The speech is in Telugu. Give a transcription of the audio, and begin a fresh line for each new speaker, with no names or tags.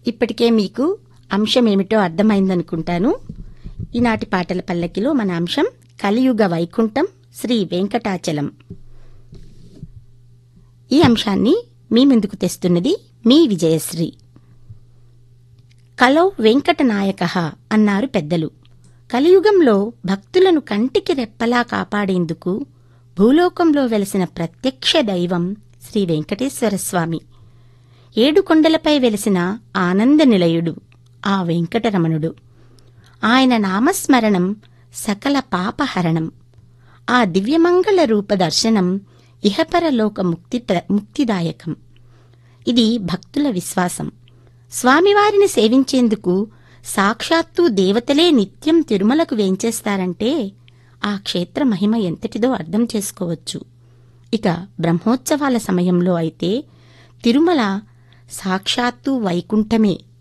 ఇప్పటికే మీకు అంశం ఏమిటో అర్థమైందనుకుంటాను ఈనాటి పాటల పల్లకిలో మన అంశం కలియుగ వైకుంఠం శ్రీ వెంకటాచలం ఈ అంశాన్ని మీ ముందుకు తెస్తున్నది మీ విజయశ్రీ కలో వెంకటనాయక అన్నారు పెద్దలు కలియుగంలో భక్తులను కంటికి రెప్పలా కాపాడేందుకు భూలోకంలో వెలసిన ప్రత్యక్ష దైవం శ్రీ వెంకటేశ్వర స్వామి ఏడు కొండలపై వెలిసిన ఆనంద నిలయుడు ఆ వెంకటరమణుడు ఆయన నామస్మరణం సకల పాపహరణం ఆ దివ్యమంగళ రూప దర్శనం ఇహపరలోక ముక్తి ముక్తిదాయకం ఇది భక్తుల విశ్వాసం స్వామివారిని సేవించేందుకు సాక్షాత్తు దేవతలే నిత్యం తిరుమలకు వేంచేస్తారంటే ఆ క్షేత్ర మహిమ ఎంతటిదో అర్థం చేసుకోవచ్చు ఇక బ్రహ్మోత్సవాల సమయంలో అయితే తిరుమల సాక్షాత్తు వైకుంఠమే